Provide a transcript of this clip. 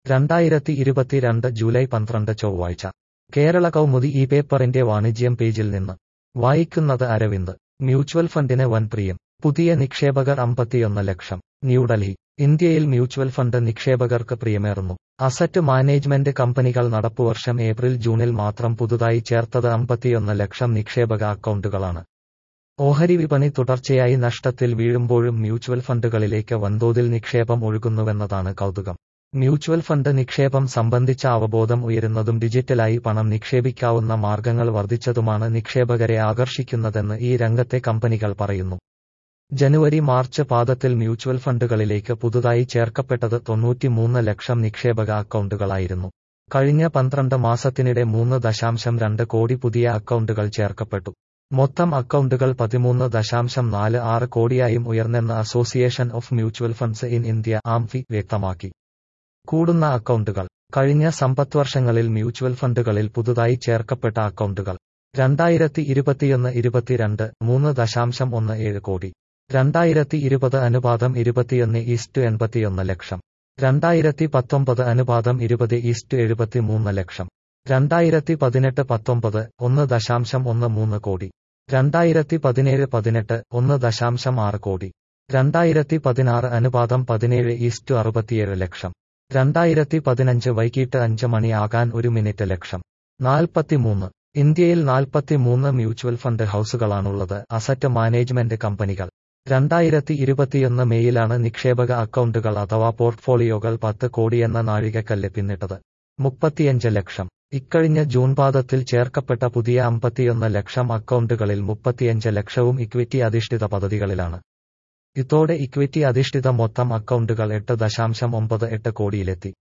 രണ്ടായിരത്തി ഇരുപത്തിരണ്ട് ജൂലൈ പന്ത്രണ്ട് ചൊവ്വാഴ്ച കേരള കൗമുദി ഈ പേപ്പറിന്റെ വാണിജ്യം പേജിൽ നിന്ന് വായിക്കുന്നത് അരവിന്ദ് മ്യൂച്വൽ ഫണ്ടിന് വൻ പ്രിയം പുതിയ നിക്ഷേപകർ അമ്പത്തിയൊന്ന് ലക്ഷം ന്യൂഡൽഹി ഇന്ത്യയിൽ മ്യൂച്വൽ ഫണ്ട് നിക്ഷേപകർക്ക് പ്രിയമേറുന്നു അസറ്റ് മാനേജ്മെന്റ് കമ്പനികൾ നടപ്പുവർഷം ഏപ്രിൽ ജൂണിൽ മാത്രം പുതുതായി ചേർത്തത് അമ്പത്തിയൊന്ന് ലക്ഷം നിക്ഷേപക അക്കൗണ്ടുകളാണ് ഓഹരി വിപണി തുടർച്ചയായി നഷ്ടത്തിൽ വീഴുമ്പോഴും മ്യൂച്വൽ ഫണ്ടുകളിലേക്ക് വൻതോതിൽ നിക്ഷേപം ഒഴുകുന്നുവെന്നതാണ് കൗതുകം മ്യൂച്വൽ ഫണ്ട് നിക്ഷേപം സംബന്ധിച്ച അവബോധം ഉയരുന്നതും ഡിജിറ്റലായി പണം നിക്ഷേപിക്കാവുന്ന മാർഗങ്ങൾ വർദ്ധിച്ചതുമാണ് നിക്ഷേപകരെ ആകർഷിക്കുന്നതെന്ന് ഈ രംഗത്തെ കമ്പനികൾ പറയുന്നു ജനുവരി മാർച്ച് പാദത്തിൽ മ്യൂച്വൽ ഫണ്ടുകളിലേക്ക് പുതുതായി ചേർക്കപ്പെട്ടത് തൊണ്ണൂറ്റിമൂന്ന് ലക്ഷം നിക്ഷേപക അക്കൗണ്ടുകളായിരുന്നു കഴിഞ്ഞ പന്ത്രണ്ട് മാസത്തിനിടെ മൂന്ന് ദശാംശം രണ്ട് കോടി പുതിയ അക്കൗണ്ടുകൾ ചേർക്കപ്പെട്ടു മൊത്തം അക്കൗണ്ടുകൾ പതിമൂന്ന് ദശാംശം നാല് ആറ് കോടിയായും ഉയർന്നെന്ന് association of mutual funds in India AMFI വ്യക്തമാക്കി കൂടുന്ന അക്കൗണ്ടുകൾ കഴിഞ്ഞ സമ്പത്വർഷങ്ങളിൽ മ്യൂച്വൽ ഫണ്ടുകളിൽ പുതുതായി ചേർക്കപ്പെട്ട അക്കൗണ്ടുകൾ രണ്ടായിരത്തി ഇരുപത്തിയൊന്ന് ഇരുപത്തിരണ്ട് മൂന്ന് ദശാംശം ഒന്ന് ഏഴ് കോടി രണ്ടായിരത്തി ഇരുപത് അനുപാതം ഇരുപത്തിയൊന്ന് ഈസ്റ്റ് എൺപത്തിയൊന്ന് ലക്ഷം രണ്ടായിരത്തി പത്തൊമ്പത് അനുപാതം ഇരുപത് ഈസ്റ്റ് എഴുപത്തിമൂന്ന് ലക്ഷം രണ്ടായിരത്തി പതിനെട്ട് പത്തൊമ്പത് ഒന്ന് ദശാംശം ഒന്ന് മൂന്ന് കോടി രണ്ടായിരത്തി പതിനേഴ് പതിനെട്ട് ഒന്ന് ദശാംശം ആറ് കോടി രണ്ടായിരത്തി പതിനാറ് അനുപാതം പതിനേഴ് ഈസ്റ്റ് അറുപത്തിയേഴ് ലക്ഷം രണ്ടായിരത്തി പതിനഞ്ച് വൈകിട്ട് അഞ്ച് മണി ആകാൻ ഒരു മിനിറ്റ് ലക്ഷം നാൽപ്പത്തിമൂന്ന് ഇന്ത്യയിൽ നാൽപ്പത്തിമൂന്ന് മ്യൂച്വൽ ഫണ്ട് ഹൌസുകളാണുള്ളത് അസറ്റ് മാനേജ്മെന്റ് കമ്പനികൾ രണ്ടായിരത്തി ഇരുപത്തിയൊന്ന് മെയ്യിലാണ് നിക്ഷേപക അക്കൗണ്ടുകൾ അഥവാ പോർട്ട്ഫോളിയോകൾ പത്ത് കോടിയെന്ന നാഴികക്കല്ല് പിന്നിട്ടത് മുപ്പത്തിയഞ്ച് ലക്ഷം ഇക്കഴിഞ്ഞ ജൂൺ പാദത്തിൽ ചേർക്കപ്പെട്ട പുതിയ അമ്പത്തിയൊന്ന് ലക്ഷം അക്കൗണ്ടുകളിൽ മുപ്പത്തിയഞ്ച് ലക്ഷവും ഇക്വിറ്റി അധിഷ്ഠിത പദ്ധതികളിലാണ് ഇതോടെ ഇക്വിറ്റി അധിഷ്ഠിത മൊത്തം അക്കൗണ്ടുകൾ എട്ട് ദശാംശം ഒമ്പത് എട്ട് കോടിയിലെത്തി